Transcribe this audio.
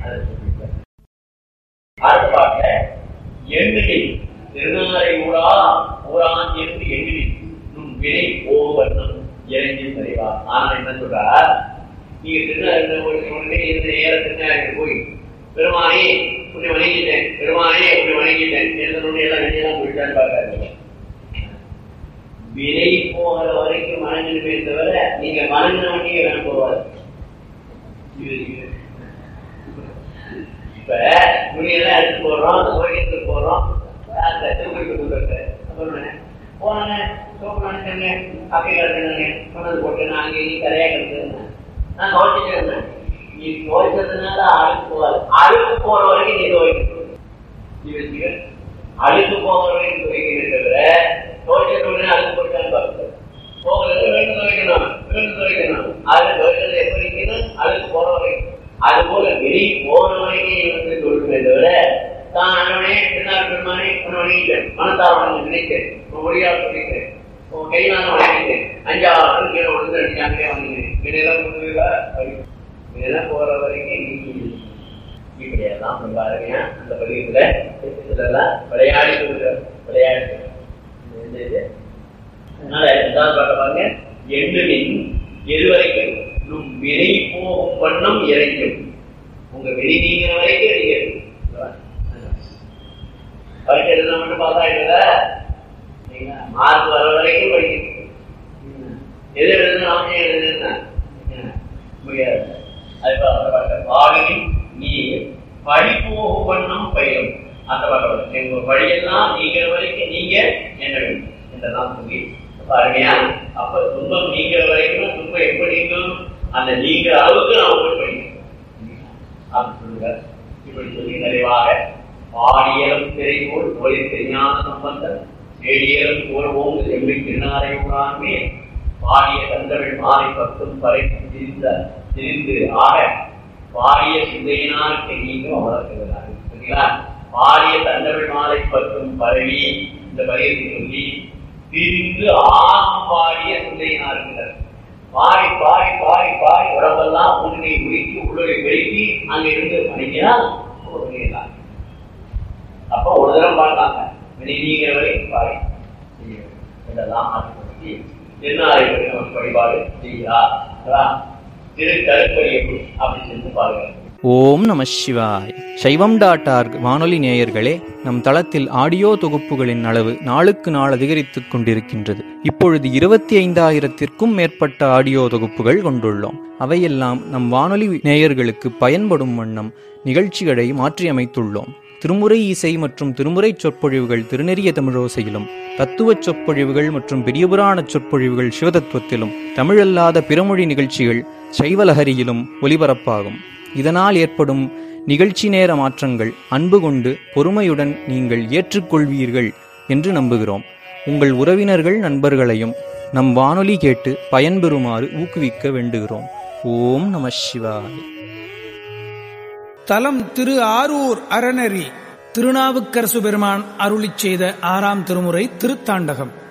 அதை சொல்லியிருக்கார். அடுத்த பாட்டுல எண்ணினி திருநாரை ஊடா ஊரான் என்று எண்ணினி நும் வினை ஓவர்ணம் இறங்கி சரிவார் ஆனா என்ன சொல்றார் நீங்க திருநாரை உடனே இந்த நேர திருநாரை போய் பெருமானே உன்னை வணங்கிட்டேன் பெருமானே உன்னை வணங்கிட்டேன் எழுதணும்னு எல்லாம் வெளியெல்லாம் போயிட்டான்னு பார்க்காரு விலை போகிற வரைக்கும் வணங்கணுமே தவிர நீங்க வணங்கின வண்டியை வேண போவார் இது இது. இப்ப துணியெல்லாம் எடுத்து போடுறோம் கோயிலுக்கு போறோம் திருப்பதிக்கு கொடுக்குறது அப்புறம் என்ன? போனாங்க சோப்பு நினைச்சாங்க காப்பி கலந்துனாங்க கொண்டாந்து போட்டு நான் அங்கே நீ கரையா கிடக்குதுன்னு நான் துவைச்சிட்டு இருந்தேன் நீ துவைச்சதுனால அழுக்கு போகாது அழுக்கு போற வரைக்கும் நீ துவைக்கணும் இது வச்சுக்க. அழுக்கு போகிற வரைக்கும் துவைக்கணும் தவிர துவைச்ச உடனே அழுக்கு போட்டான்னு பார்க்கல போகிறது வேண்டு துவைக்கணும் வேண்டு துவைக்கணும் அது துவைக்கிறது எப்படி இருக்கணும் அழுக்கு போற வரைக்கும் அது போல வெளியே போற வரைக்கும் இருந்து கொடுக்குமே தவிர தான் அண்ணனே திருநாள் பெருமானே உன்னை வணங்கிட்டேன் மனத்தால் வணங்க நினைத்தேன் உன் மொழியால் சொல்லிட்டேன் உன் கையினால வணங்கிட்டேன் அஞ்சாறு கீழே விழுந்து அடிச்சாங்களே வணங்கினேன் இதெல்லாம் கொண்டு இதெல்லாம் போற வரைக்கும் நீ இப்படியெல்லாம் ரொம்ப அருமையா அந்த பதிவுல இதெல்லாம் விளையாடி கொடுக்குற விளையாடி இந்த இது. அதனால ரெண்டாவது பாட்ட பாருங்க எண்ணுமின் எதுவரைக்கும் நும் வினை போகும் வண்ணம் இறைக்கும் உங்க வெளி நீங்கிற வரைக்கும் நீங்க பரீட்சை எழுத மட்டும் பாஸ் ஆயிடுதா மார்க் வர வரைக்கும் படிக்கணும் எது எழுதுனா அவனே எழுதுனா முடியாது அது பாடலில் நீ பழி போகும் வண்ணம் பயிரும் அந்த பாட்டு எங்க வழியெல்லாம் நீங்கிற வரைக்கும் நீங்க என்ன வேண்டும் என்றெல்லாம் சொல்லி அப்ப அருமையா அப்ப துன்பம் நீங்கிற வரைக்கும் துன்பம் எப்படி நீங்கும் அந்த நீங்கிற அளவுக்கு நாம் போய் படிக்கணும் அப்படி சொல்லுங்க இப்படி சொல்லி நிறைவாக பாடியலும் திரை போல் ஒளி தெரிஞான சம்பந்தம் செடியலும் போல் ஓங்கு செம்மி திருநாரை உணாமே பாடிய தந்தமிழ் மாலை பத்தும் பறைத்து திரிந்த திரிந்து ஆக பாடிய சிந்தையினாருக்கு நீங்கும் அமர்த்துகிறார் சரிங்களா பாடிய தந்தமிழ் மாலை பத்தும் பரவி இந்த வரியை சொல்லி திரிந்து ஆகும் பாடிய சிந்தையினாருக்கிறார் பாடி பாடி பாடி பாடி உடம்பெல்லாம் உன்னை உருக்கி உள்ளே வெளுக்கி அங்க இருந்து மணிக்கிறான் வெளியேறான் அப்ப ஒரு தரம் பார்த்தாங்க நீங்கிற வரைக்கும் பாடி இதெல்லாம் மாற்றி திருநாளை பற்றி நமக்கு வழிபாடு செய்கிறார் திரு கருப்பறியப்பு அப்படி சென்று பாருங்க ஓம் நம சிவாய் சைவம் டாட் ஆர்க் வானொலி நேயர்களே நம் தளத்தில் ஆடியோ தொகுப்புகளின் அளவு நாளுக்கு நாள் அதிகரித்துக் கொண்டிருக்கின்றது இப்பொழுது இருபத்தி ஐந்தாயிரத்திற்கும் மேற்பட்ட ஆடியோ தொகுப்புகள் கொண்டுள்ளோம் அவையெல்லாம் நம் வானொலி நேயர்களுக்கு பயன்படும் வண்ணம் நிகழ்ச்சிகளை மாற்றியமைத்துள்ளோம் திருமுறை இசை மற்றும் திருமுறை சொற்பொழிவுகள் திருநெறிய தமிழோசையிலும் தத்துவச் சொற்பொழிவுகள் மற்றும் பெரியபுராண சொற்பொழிவுகள் சிவதத்துவத்திலும் தமிழல்லாத பிறமொழி நிகழ்ச்சிகள் சைவலஹரியிலும் ஒலிபரப்பாகும் இதனால் ஏற்படும் நிகழ்ச்சி நேர மாற்றங்கள் அன்பு கொண்டு பொறுமையுடன் நீங்கள் ஏற்றுக்கொள்வீர்கள் என்று நம்புகிறோம் உங்கள் உறவினர்கள் நண்பர்களையும் நம் வானொலி கேட்டு பயன்பெறுமாறு ஊக்குவிக்க வேண்டுகிறோம் ஓம் நம சிவாய் தலம் திரு ஆரூர் அறநெறி திருநாவுக்கரசு பெருமான் அருளிச் செய்த ஆறாம் திருமுறை திருத்தாண்டகம்